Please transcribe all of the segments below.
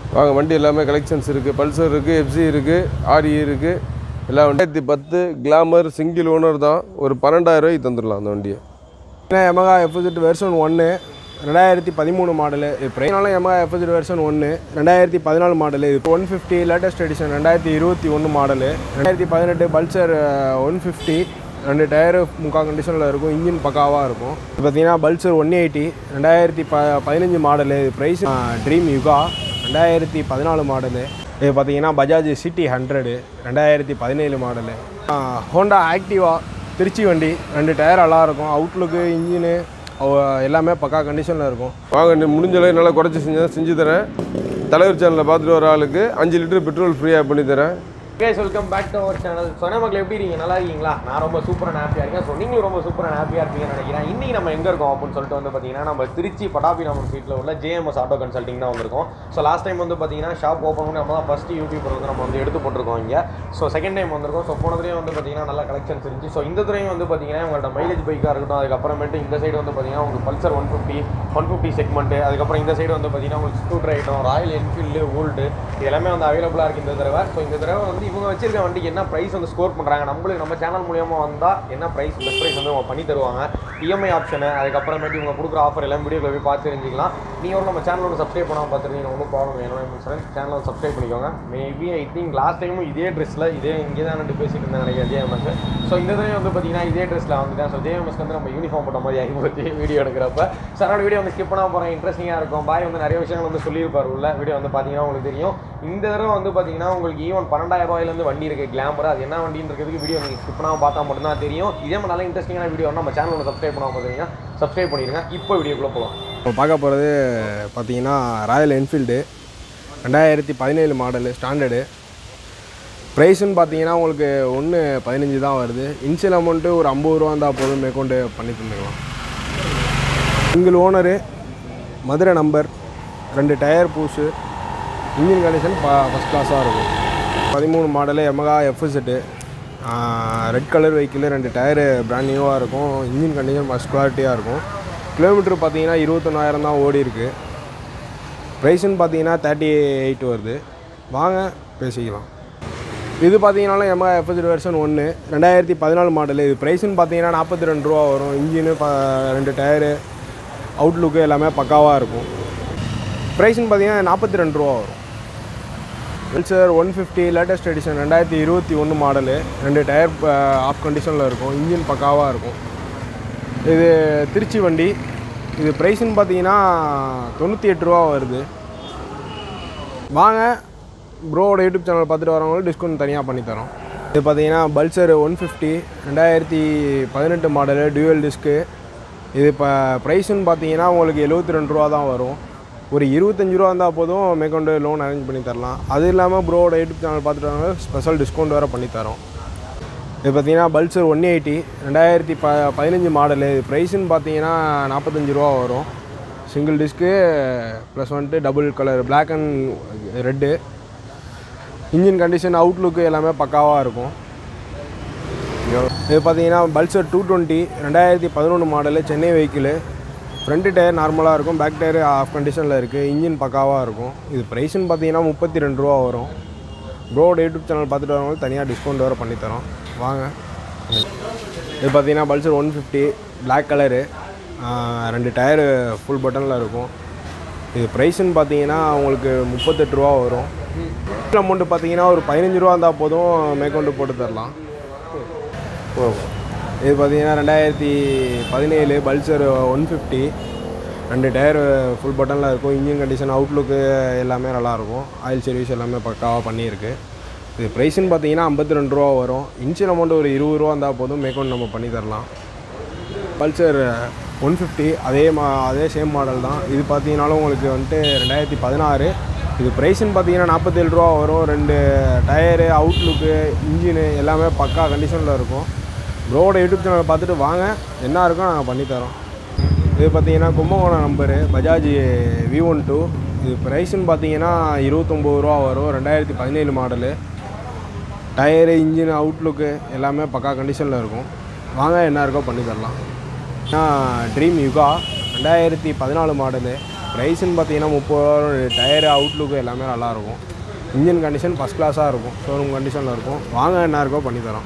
வாங்க வண்டி எல்லாமே கலெக்ஷன்ஸ் இருக்குது பல்சர் இருக்குது எஃப்சி இருக்குது ஆர்இ இருக்குது எல்லா ரெண்டாயிரத்தி பத்து கிளாமர் சிங்கிள் ஓனர் தான் ஒரு பன்னெண்டாயிரம் ரூபாய்க்கு தந்துடலாம் அந்த வண்டியை எமகா எஃப்ஜெட் வெர்ஷன் ஒன்று ரெண்டாயிரத்தி பதிமூணு மாடலு ப்ரைனாலும் எமகா எஃப்ஜெட் வெர்ஷன் ஒன்று ரெண்டாயிரத்தி பதினாலு மாடலு இது ஒன் ஃபிஃப்டி லேட்டஸ்ட் எடிஷன் ரெண்டாயிரத்தி இருபத்தி ஒன்று மாடலு ரெண்டாயிரத்தி பதினெட்டு பல்சர் ஒன் ஃபிஃப்டி ரெண்டு டயரு முக்கால் கண்டிஷனில் இருக்கும் இன்ஜின் பக்காவாக இருக்கும் இது பார்த்தீங்கன்னா பல்சர் ஒன் எயிட்டி ரெண்டாயிரத்தி ப பதினஞ்சு மாடலு இது ப்ரைஸ் ட்ரீம் யுகா ரெண்டாயிரத்தி பதினாலு மாடலு இது பார்த்தீங்கன்னா பஜாஜ் சிட்டி ஹண்ட்ரடு ரெண்டாயிரத்தி பதினேழு மாடலு ஹோண்டா ஆக்டிவா திருச்சி வண்டி ரெண்டு டயர் நல்லா இருக்கும் அவுட்லுக்கு இன்ஜினு எல்லாமே பக்கா கண்டிஷனில் இருக்கும் வாங்க நீ முடிஞ்ச அளவு நல்லா குறைச்சி செஞ்சு செஞ்சு தரேன் தலைவர் சேனலில் பார்த்துட்டு வர ஆளுக்கு அஞ்சு லிட்டர் பெட்ரோல் ஃப்ரீயாக பண்ணி தரேன் guys welcome back to our channel சொன்ன மக்கள் எப்படி இருக்கீங்க நல்லா இருக்கீங்களா நான் ரொம்ப சூப்பராக ஹாப்பியாக இருக்கேன் ஸோ நீங்களும் ரொம்ப சூப்பராக ஹாப்பியாக இருப்பீங்கன்னு நினைக்கிறேன் இன்னைக்கு நம்ம எங்கே இருக்கோம் அப்படின்னு சொல்லிட்டு வந்து பார்த்தீங்கன்னா நம்ம திருச்சி பட்டாபி நம்ம சீட்டில் உள்ள ஜேஎம்எஸ் ஆட்டோ கன்சல்டிங் தான் வந்திருக்கோம் ஸோ லாஸ்ட் டைம் வந்து பார்த்தீங்கன்னா ஷாப் ஓப்பன் பண்ணி நம்ம தான் ஃபஸ்ட்டு யூடியூப் வந்து நம்ம வந்து எடுத்து போட்டிருக்கோம் இங்கே ஸோ செகண்ட் டைம் வந்திருக்கோம் ஸோ போன தடவையும் வந்து பார்த்தீங்கன்னா நல்ல கலெக்ஷன்ஸ் இருந்துச்சு ஸோ இந்த தடவையும் வந்து பார்த்தீங்கன்னா உங்களோட மைலேஜ் பைக்காக இருக்கட்டும் அதுக்கப்புறமேட்டு இந்த சைடு வந்து பார்த்தீங்கன்னா உங்களுக்கு Pulsar one fifty one fifty segment அதுக்கப்புறம் இந்த சைடு வந்து பார்த்தீங்கன்னா உங்களுக்கு scooter item Royal Enfield old இது எல்லாமே வந்து அவைலபிளாக இருக்குது இந்த தடவை ஸோ இந்த தடவை வந்து இவங்க வச்சிருக்க வண்டிக்கு என்ன ப்ரைஸ் வந்து ஸ்கோர் பண்ணுறாங்க நம்மளுக்கு நம்ம சேனல் மூலியமாக வந்தால் என்ன ப்ரைஸ் பெஸ்ட் ப்ரைஸ் வந்து அவங்க பண்ணி தருவாங்க இஎம்ஐ ஆப்ஷனு அதுக்கப்புறமேட்டு இவங்க கொடுக்குற ஆஃபர் எல்லாம் வீடியோவில் போய் பார்த்து தெரிஞ்சுக்கலாம் நீங்கள் நம்ம சேனல் ஒன்று சப்ஸ்கிரைப் பண்ணாமல் பார்த்துருந்தீங்க ஒன்றும் ப்ராப்ளம் வேணும் சார் சேனல் சப்ஸ்கிரைப் பண்ணிக்கோங்க மேபி ஐ திங்க் லாஸ்ட் டைமும் இதே ட்ரெஸ்ஸில் இதே இங்கே தான் ரெண்டு பேசிட்டு இருந்தேன் நினைக்கிறேன் ஜேஎம்எஸ் ஸோ இந்த தடவை வந்து பார்த்தீங்கன்னா இதே ட்ரெஸ்ஸில் வந்துட்டேன் ஸோ ஜேஎம்எஸ்க்கு வந்து நம்ம யூனிஃபார்ம் போட்ட மாதிரி ஆகி போச்சு வீடியோ எடுக்கிறப்ப ஸோ அதனால் வீடியோ வந்து ஸ்கிப் பண்ணாம போகிறேன் இன்ட்ரெஸ்டிங்காக இருக்கும் பாய் வந்து நிறைய விஷயங்கள் வந்து சொல்லியிருப்பார் உள்ள வீடியோ வந்து பார்த்தீங்கன்னா உங்களுக்கு தெரியும் இந்த தடவை வந்து பார்த்தீங்கன்னா உங்களுக்கு ஈவன் பன்னெண்டாயிரம் ரூபாயிலேருந்து வண்டி இருக்குது கிளாமர் அது என்ன வண்டின்றதுக்கு வீடியோ நீங்கள் ஸ்கிப் பண்ணாமல் பார்த்தா மட்டும்தான் தெரியும் இதே மாதிரி நல்ல இன்ட்ரெஸ்டிங்கான வீடியோ நம்ம சேனல் சப்ஸ்கிரைப் பண்ணாமல் பார்த்தீங்கன்னா சப்ஸ்கிரைப் பண்ணிடுங்க இப்போ வீடியோக்குள்ளே போகலாம் இப்போ பார்க்க போகிறது பார்த்தீங்கன்னா ராயல் என்ஃபீல்டு ரெண்டாயிரத்தி பதினேழு மாடலு ஸ்டாண்டர்டு ப்ரைஸுன்னு பார்த்தீங்கன்னா உங்களுக்கு ஒன்று பதினஞ்சு தான் வருது இன்ஷியல் அமௌண்ட்டு ஒரு ஐம்பது ரூபா இருந்தால் போதும் மேற்கொண்டு பண்ணி தந்துக்கலாம் சிங்கிள் ஓனரு மதுரை நம்பர் ரெண்டு டயர் பூஸு இன்ஜின் கண்டிஷன் ப ஃபஸ்ட் கிளாஸாக இருக்கும் பதிமூணு மாடலு எமகா எஃப்எஸ்எட்டு ரெட் கலர் வெஹிக்கிள் ரெண்டு டயரு பிராண்ட் நியூவாக இருக்கும் இன்ஜின் கண்டிஷன் ஃபஸ்ட் குவாலிட்டியாக இருக்கும் கிலோமீட்டர் பார்த்தீங்கன்னா இருபத்தொன்னாயிரம் தான் ஓடி இருக்கு ப்ரைஸுன்னு பார்த்தீங்கன்னா தேர்ட்டி எயிட் வருது வாங்க பேசிக்கலாம் இது பார்த்தீங்கன்னாலும் எமகா எஃப்எஸ்எட் வெர்ஷன் ஒன்று ரெண்டாயிரத்தி பதினாலு மாடலு இது ப்ரைஸுன்னு பார்த்தீங்கன்னா நாற்பத்தி ரெண்டு ரூபா வரும் இன்ஜினு ப ரெண்டு டயரு அவுட்லுக்கு எல்லாமே பக்காவாக இருக்கும் ப்ரைஸ்னு பார்த்தீங்கன்னா நாற்பத்தி ரெண்டு ரூபா வரும் Pulsar one fifty latest edition ரெண்டாயிரத்தி இருபத்தி ஒன்று மாடலு ரெண்டு டயர் ஆஃப் கண்டிஷனில் இருக்கும் இன்ஜின் பக்காவாக இருக்கும் இது திருச்சி வண்டி இது ப்ரைஸ்னு பார்த்தீங்கன்னா தொண்ணூற்றி எட்டு ரூபா வருது வாங்க ப்ரோவோட யூடியூப் சேனல் பார்த்துட்டு வரவங்களுக்கு டிஸ்கவுண்ட் தனியாக பண்ணி தரோம் இது பார்த்தீங்கன்னா பல்சர் ஒன் ஃபிஃப்டி ரெண்டாயிரத்தி பதினெட்டு மாடலு டியூவல் டிஸ்க்கு இது இப்போ ப்ரைஸுன்னு பார்த்தீங்கன்னா உங்களுக்கு எழுபத்தி ரெண்டு ரூபா தான் வரும் ஒரு இருபத்தஞ்சி ரூபா இருந்தால் போதும் மேற்கொண்டு லோன் அரேஞ்ச் பண்ணி தரலாம் அது இல்லாமல் ப்ரோவோட யூடியூப் சேனல் பார்த்துட்டு வரவங்க ஸ்பெஷல் டிஸ்கவுண்ட் வேறு பண்ணி தரோம் இது பார்த்தீங்கன்னா பல்சர் ஒன் எயிட்டி ரெண்டாயிரத்தி ப பதினஞ்சு மாடலு இது ப்ரைஸுன்னு பார்த்தீங்கன்னா நாற்பத்தஞ்சு ரூபா வரும் சிங்கிள் டிஸ்க்கு ப்ளஸ் வந்துட்டு double colour Black and red engine condition outlook எல்லாமே பக்காவாக இருக்கும் இது பார்த்தீங்கன்னா பல்சர் டூ டுவெண்ட்டி ரெண்டாயிரத்தி பதினொன்று model Chennai vehicle front tyre நார்மலாக இருக்கும் பேக் டயர் ஆஃப் கண்டிஷனில் இருக்குது இன்ஜின் பக்காவாக இருக்கும் இது ப்ரைஸ்னு பார்த்தீங்கன்னா முப்பத்தி ரெண்டு ரூபா வரும் ப்ரோட யூடியூப் சேனல் பார்த்துட்டு வரவங்களுக்கு தனியாக டிஸ்கவுண்ட் வேறு பண்ணித்தரோம் வாங்க இது பார்த்தீங்கன்னா Pulsar one fifty black colour ரெண்டு டயரு ஃபுல் பட்டனில் இருக்கும் இது ப்ரைஸ்ன்னு பார்த்தீங்கன்னா உங்களுக்கு முப்பத்தெட்டு ரூபா வரும் அமௌண்ட்டு பார்த்தீங்கன்னா ஒரு பதினஞ்சு ரூபா இருந்தால் போதும் மேற்கொண்டு போட்டு தரலாம் இது பார்த்தீங்கன்னா ரெண்டாயிரத்தி பதினேழு பல்சர் ஒன் ஃபிஃப்டி ரெண்டு டயர் ஃபுல் பட்டனில் இருக்கும் இன்ஜின் கண்டிஷன் அவுட்லுக்கு எல்லாமே நல்லாயிருக்கும் ஆயில் சர்வீஸ் எல்லாமே பக்காவாக பண்ணியிருக்கு இது ப்ரைஸ்ன்னு பார்த்தீங்கன்னா ஐம்பத்தி ரெண்டு ரூபா வரும் இன்ஷியல் அமௌண்ட் ஒரு இருபது ரூபா இருந்தால் போதும் மேற்கொண்டு நம்ம பண்ணி தரலாம் பல்சர் ஒன் ஃபிஃப்டி அதே மா அதே சேம் மாடல் தான் இது பார்த்தீங்கன்னாலும் உங்களுக்கு வந்துட்டு ரெண்டாயிரத்தி பதினாறு இது ப்ரைஸ்ன்னு பார்த்தீங்கன்னா நாற்பத்தேழு ரூபா வரும் ரெண்டு டயரு அவுட்லுக்கு இன்ஜினு எல்லாமே பக்கா கண்டிஷனில் இருக்கும் ப்ரோட யூடியூப் சேனல் பார்த்துட்டு வாங்க என்ன இருக்கோ நாங்கள் பண்ணித்தரோம் இது பார்த்தீங்கன்னா Kumbakonam number Bajaj V one two இது ப்ரைஸ்ன்னு பார்த்தீங்கன்னா இருபத்தொம்போது ரூபா வரும் ரெண்டாயிரத்தி பதினேழு மாடலு டயரு இன்ஜின் அவுட்லுக்கு எல்லாமே பக்கா கண்டிஷனில் இருக்கும் வாங்க என்ன இருக்கோ பண்ணி தரலாம் ட்ரீம் யுகா ரெண்டாயிரத்தி பதினாலு மாடலு ப்ரைஸ்ன்னு பார்த்தீங்கன்னா முப்பது ரூபா டயரு அவுட்லுக்கு எல்லாமே நல்லாயிருக்கும் இன்ஜின் கண்டிஷன் ஃபஸ்ட் கிளாஸாக இருக்கும் ஷோரூம் கண்டிஷனில் இருக்கும் வாங்க என்ன இருக்கோ பண்ணித்தரோம்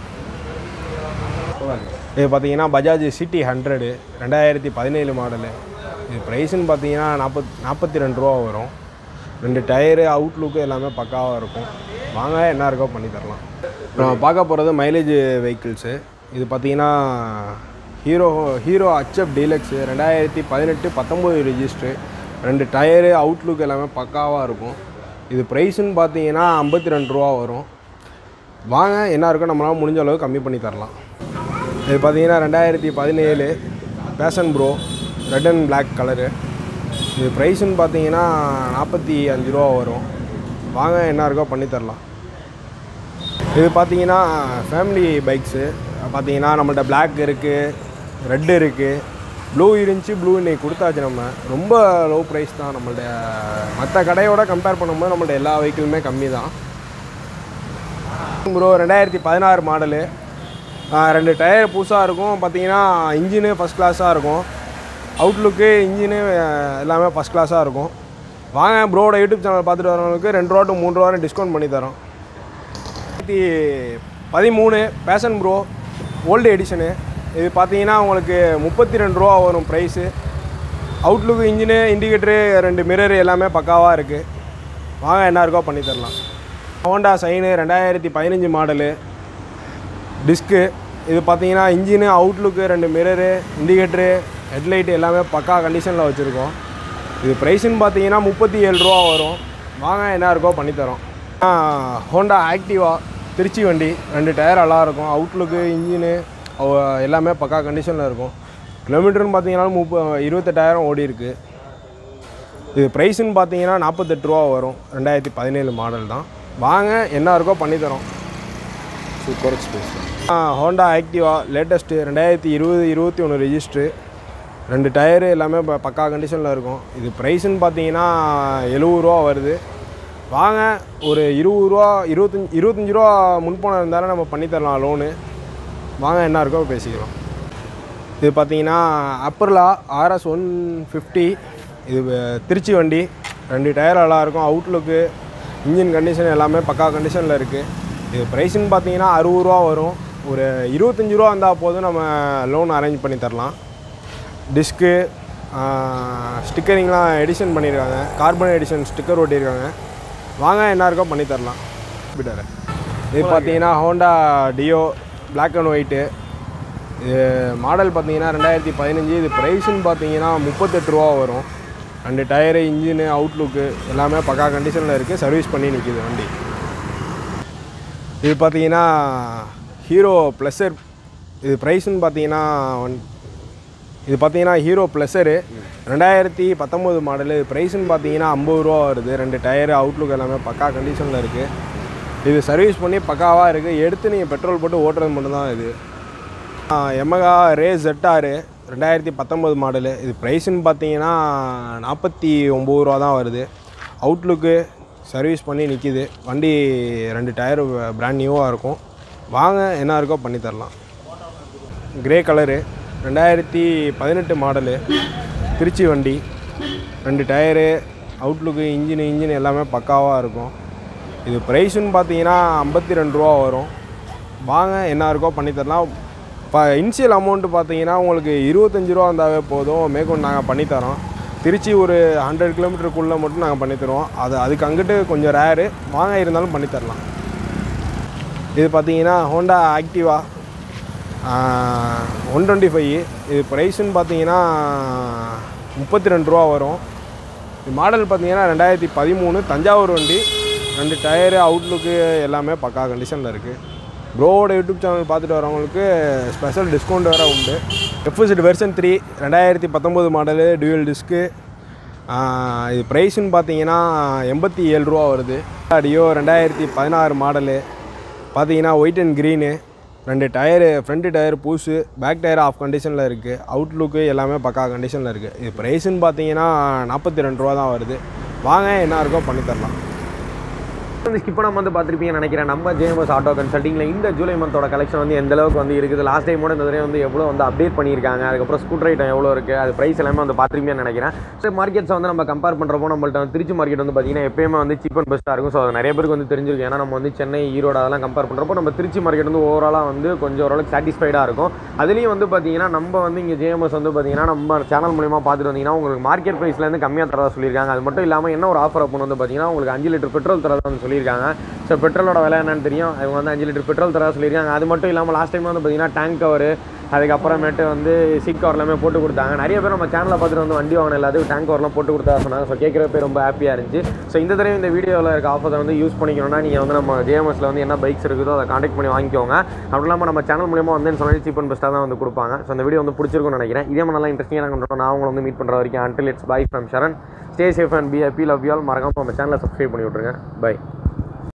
இது பார்த்தீங்கன்னா பஜாஜ் சிட்டி ஹண்ட்ரடு ரெண்டாயிரத்தி பதினேழு மாடலு இது ப்ரைஸ்ன்னு பார்த்தீங்கன்னா நாற்பத் நாற்பத்தி ரெண்டு ரூபா வரும் ரெண்டு டயரு அவுட்லுக்கு எல்லாமே பக்காவாக இருக்கும் வாங்க என்ன இருக்கோ பண்ணி தரலாம் இப்போ நம்ம பார்க்க போகிறது மைலேஜ் வெஹிக்கிள்ஸு இது பார்த்தீங்கன்னா ஹீரோ ஹீரோ அச்சப் டீலக்ஸு ரெண்டாயிரத்தி பதினெட்டு பத்தொம்போது ரிஜிஸ்ட்ரு ரெண்டு டயரு அவுட்லுக் எல்லாமே பக்காவாக இருக்கும் இது ப்ரைஸுன்னு பார்த்தீங்கன்னா ஐம்பத்தி ரெண்டு ரூபா வரும் வாங்க என்ன இருக்கோ நம்மளால் முடிஞ்ச அளவு கம்மி பண்ணி தரலாம் இது பார்த்தீங்கன்னா ரெண்டாயிரத்தி பதினேழு passion pro red and Black colour இது ப்ரைஸுன்னு பார்த்தீங்கன்னா நாற்பத்தி அஞ்சு ரூபா வரும் வாங்க என்ன இருக்கோ பண்ணி தரலாம் இது பார்த்தீங்கன்னா ஃபேமிலி பைக்ஸு பார்த்தீங்கன்னா நம்மள்ட்ட Black இருக்குது ரெட் இருக்குது ப்ளூ இருந்துச்சு ப்ளூ இன்னைக்கு கொடுத்தாச்சு நம்ம ரொம்ப லோ ப்ரைஸ் தான் நம்மள்ட்ட மற்ற கடையோட கம்பேர் பண்ணும்போது நம்மள்ட்ட எல்லா வெஹிக்கிளுமே கம்மி தான் ப்ரோ ரெண்டாயிரத்தி பதினாறு மாடலு ரெண்டு டயர் புதுசாக இருக்கும் பார்த்தீங்கன்னா இன்ஜினு ஃபஸ்ட் கிளாஸாக இருக்கும் அவுட்லுக்கு இன்ஜினு எல்லாமே ஃபஸ்ட் கிளாஸாக இருக்கும் வாங்க ப்ரோட யூடியூப் சேனல் பார்த்துட்டு வரவங்களுக்கு ரெண்டு ரூபா டு மூணு ரூபா டிஸ்கவுண்ட் பண்ணி தரோம் ரெண்டாயிரத்தி பதிமூணு பேஷன் ப்ரோ ஓல்டு எடிஷனு இது பார்த்தீங்கன்னா உங்களுக்கு முப்பத்தி ரெண்டு ரூபா வரும் ப்ரைஸு அவுட்லுக்கு இன்ஜினு இண்டிகேட்டரு ரெண்டு மிரர் எல்லாமே பக்காவாக இருக்குது வாங்க என்ன இருக்கோ பண்ணி தரலாம் ஹோண்டா சைனு ரெண்டாயிரத்தி பதினஞ்சு மாடலு டிஸ்க்கு இது பார்த்தீங்கன்னா இன்ஜினு அவுட்லுக்கு ரெண்டு மிரரு இண்டிகேட்டரு ஹெட்லைட் எல்லாமே பக்கா கண்டிஷனில் வச்சுருக்கோம் இது ப்ரைஸுன்னு பார்த்தீங்கன்னா முப்பத்தி ஏழு ரூபா வரும் வாங்க என்ன இருக்கோ பண்ணித்தரோம் ஹோண்டா ஆக்டிவா திருச்சி வண்டி ரெண்டு டயர் நல்லா இருக்கும் அவுட்லுக்கு இன்ஜினு எல்லாமே பக்கா கண்டிஷனில் இருக்கும் கிலோமீட்டர்னு பார்த்தீங்கன்னா முப்ப இருபத்தெட்டாயிரம் ஓடி இருக்கு இது ப்ரைஸுன்னு பார்த்தீங்கன்னா நாற்பத்தெட்டு ரூபா வரும் ரெண்டாயிரத்தி பதினேழு மாடல் தான் வாங்க என்ன இருக்கோ பண்ணித்தரோம் super experience Honda Activa latest ரெண்டாயிரத்தி இருபது இருபத்தி ஒன்று ரிஜிஸ்ட்ரு ரெண்டு டயரு எல்லாமே ப பக்கா கண்டிஷனில் இருக்கும் இது ப்ரைஸுன்னு பார்த்தீங்கன்னா எழுபது ரூபா வருது வாங்க ஒரு இருபது ரூபா இருபத்தஞ்சி இருபத்தஞ்சி ரூபா முன்பணம் இருந்தாலும் நம்ம பண்ணித்தரலாம் லோனு வாங்க என்ன இருக்கோ பேசிக்கலாம் இது பார்த்தீங்கன்னா அப்பர்லா ஆர்எஸ் ஒன் ஃபிஃப்டி இது வ- திருச்சி வண்டி ரெண்டு டயர் நல்லா இருக்கும் அவுட்லுக்கு இன்ஜின் கண்டிஷன் எல்லாமே பக்கா கண்டிஷனில் இருக்குது இது ப்ரைஸுன்னு பார்த்தீங்கன்னா அறுபது ரூபா வரும் ஒரு இருபத்தஞ்சி ரூபா இருந்தால் போதும் நம்ம லோன் அரேஞ்ச் பண்ணி தரலாம் டிஸ்க்கு ஸ்டிக்கரிங்லாம் எடிஷன் பண்ணியிருக்காங்க கார்பன் எடிஷன் ஸ்டிக்கர் ஒட்டியிருக்காங்க வாங்க என்ன இருக்கோ பண்ணி தரலாம் விட்டாரு இது பார்த்தீங்கன்னா Honda Dio Black and white இது மாடல் பார்த்தீங்கன்னா ரெண்டாயிரத்தி பதினஞ்சு இது ப்ரைஸுன்னு பார்த்தீங்கன்னா முப்பத்தெட்டு ரூபா வரும் ரெண்டு டயரு இன்ஜினு அவுட்லுக்கு எல்லாமே பக்கா கண்டிஷனில் இருக்குது சர்வீஸ் பண்ணி நிற்கிது வண்டி இது பார்த்தீங்கன்னா ஹீரோ ப்ளஸர் இது ப்ரைஸுன்னு பார்த்தீங்கன்னா ஒன் இது பார்த்தீங்கன்னா ஹீரோ ப்ளஸரு ரெண்டாயிரத்தி பத்தொம்போது மாடலு இது ப்ரைஸுன்னு பார்த்தீங்கன்னா ஐம்பது ரூபா வருது ரெண்டு டயரு அவுட்லுக் எல்லாமே பக்கா கண்டிஷனில் இருக்குது இது சர்வீஸ் பண்ணி பக்காவாக இருக்குது எடுத்து நீங்கள் பெட்ரோல் போட்டு ஓட்டுறது மட்டும்தான் இது எமகா ரே ZR ரெண்டாயிரத்தி பத்தொம்போது மாடலு இது ப்ரைஸுன்னு பார்த்தீங்கன்னா நாற்பத்தி ஒம்பது ரூபா தான் வருது அவுட்லுக்கு சர்வீஸ் பண்ணி நிற்கிது வண்டி ரெண்டு டயர் பிராண்ட் நியூவாக இருக்கும் வாங்க என்ன இருக்கோ பண்ணி தரலாம் கிரே கலரு ரெண்டாயிரத்தி பதினெட்டு மாடலு திருச்சி வண்டி ரெண்டு டயரு அவுட்லுக்கு இன்ஜின் இன்ஜின் எல்லாமே பக்காவாக இருக்கும் இது ப்ரைஸுன்னு பார்த்தீங்கன்னா ஐம்பத்தி ரெண்டு ரூபா வரும் வாங்க என்ன இருக்கோ பண்ணி தரலாம் இப்போ இனிஷியல் அமௌண்ட்டு பார்த்தீங்கன்னா உங்களுக்கு இருபத்தஞ்சி ரூபா இருந்தாவே போதும் மேற்கொண்டு நாங்கள் பண்ணித்தரோம் திருச்சி ஒரு ஹண்ட்ரட் கிலோமீட்டருக்குள்ளே மட்டும் நாங்கள் பண்ணித்தருவோம் அது அதுக்கு அங்கிட்டு கொஞ்சம் ரேரு வாங்க இருந்தாலும் பண்ணித்தரலாம் இது பார்த்தீங்கன்னா Honda Activa one twenty five இது ப்ரைஸுன்னு பார்த்தீங்கன்னா முப்பத்தி ரெண்டு ரூபா வரும் இது மாடல் பார்த்தீங்கன்னா ரெண்டாயிரத்தி பதிமூணு தஞ்சாவூர் வண்டி ரெண்டு டயரு அவுட்லுக்கு எல்லாமே பக்கா கண்டிஷனில் இருக்குது ப்ரோவோட யூடியூப் சேனல் பார்த்துட்டு வரவங்களுக்கு ஸ்பெஷல் டிஸ்கவுண்ட் வேறு உண்டு எஃப்எஸ்ட் வெர்ஷன் த்ரீ ரெண்டாயிரத்தி பத்தொம்போது மாடலு டியூயல் டிஸ்க்கு இது ப்ரைஸுன்னு பார்த்தீங்கன்னா எண்பத்தி ஏழு ரூபா வருது டியோ ரெண்டாயிரத்தி பதினாறு மாடலு பார்த்தீங்கன்னா ஒயிட் அண்ட் க்ரீனு ரெண்டு டயரு ஃப்ரண்ட் டயர் பூசு பேக் டயர் ஆஃப் கண்டிஷனில் இருக்குது அவுட்லுக்கு எல்லாமே பக்கா கண்டிஷனில் இருக்குது இது ப்ரைஸுன்னு பார்த்தீங்கன்னா நாற்பத்தி ரெண்டு ரூபா தான் வருது வாங்க என்ன இருக்கோ பண்ணித்தரலாம் வந்து ஸ்கிப் பண்ணாம வந்து பார்த்துருப்பீங்கன்னு நினைக்கிறேன் நம்ம ஜேஎம்எஸ் ஆட்டோ கன்சல்ட்டிங்கில் இந்த ஜூலை மந்தோட கலெக்ஷன் வந்து எந்த அளவுக்கு வந்து இருக்குது லாஸ்ட் டைமோட இந்த தடவை வந்து எவ்வளோ வந்து அப்டேட் பண்ணியிருக்காங்க அதுக்கப்புறம் ஸ்கூட்டர் ஐட்டம் எவ்வளோ இருக்குது அது ப்ரைஸ் எல்லாமே வந்து பார்த்துருப்பீங்கன்னு நினைக்கிறேன் ஸோ மார்க்கெட்ஸை வந்து நம்ம கம்பேர் பண்ணுறப்போ நம்மள்ட்ட வந்து திருச்சி மார்க்கெட் வந்து பார்த்தீங்கன்னா எப்பயுமே வந்து சீப் அண்ட் பெஸ்ட்டாக இருக்கும் ஸோ அது நிறைய பேருக்கு வந்து தெரிஞ்சிருக்கும் ஏன்னா நம்ம வந்து சென்னை ஈரோடு அதெல்லாம் கம்பேர் பண்ணுறப்போ நம்ம திருச்சி மார்க்கெட் வந்து ஓவராலாக வந்து கொஞ்சம் ஓரளவுக்கு சாட்டிஸ்ஃபைடாக இருக்கும் அதுலேயும் வந்து பார்த்தீங்கன்னா நம்ம வந்து இங்கே ஜேஎம்எஸ் வந்து பார்த்தீங்கன்னா நம்ம சேனல் மூலியமா பார்த்துட்டு வந்தீங்கன்னா உங்களுக்கு மார்க்கெட் ப்ரைஸ்லேருந்து கம்மியாக தரதா சொல்லியிருக்காங்க அது மட்டும் இல்லாமல் என்ன ஒரு ஆஃபர் அப்படின்னு வந்து பார்த்தீங்கன்னா உங்களுக்கு அஞ்சு லிட்டர் பெட்ரோல் தரதா வந்து சொல்லியிருக்காங்க ஸோ பெட்ரோலோட விலை என்னன்னு தெரியும் அவங்க வந்து அஞ்சு லிட்டர் பெட்ரோல் தரதா சொல்லியிருக்காங்க அது மட்டும் இல்லாமல் லாஸ்ட் டைம் வந்து பார்த்தீங்கன்னா டேங்க் கவர் அதுக்கப்புறமேட்டு வந்து சீட் கவர் எல்லாமே போட்டு கொடுத்தாங்க நிறைய பேர் நம்ம சேனலில் பார்த்துட்டு வந்து வண்டி வாங்கின எல்லாத்துக்கும் டேங்க் கவர்லாம் போட்டு கொடுத்தா சொன்னாங்க ஸோ கேட்குறப்ப ரொம்ப ஹாப்பியாக இருந்துச்சு ஸோ இந்த தடவை இந்த வீடியோவில் இருக்க ஆஃபரை வந்து யூஸ் பண்ணிக்கணும்னா நீங்கள் வந்து நம்ம ஜேஎம்எஸ்ல வந்து என்ன பைக்ஸ் இருக்குதோ அதை காண்டாக்ட் பண்ணி வாங்கிக்கோங்க அதுவும் இல்லாமல் நம்ம சேனல் மூலியமாக வந்து சொன்னாலும் சீப் அண்ட் பெஸ்ட்டாக தான் வந்து கொடுப்பாங்க ஸோ இந்த வீடியோ வந்து பிடிச்சிருக்கும்னு நினைக்கிறேன் இதே மாதிரி நல்லா இன்ட்ரெஸ்டிங்காக பண்ணுறோம் நான் உங்களை வந்து மீட் பண்ணுற வரைக்கும் until it's bye from Sharan stay safe and be happy love you all மறக்காம நம்ம சேனலை சப்ஸ்கிரைப் பண்ணி விட்ருங்க பை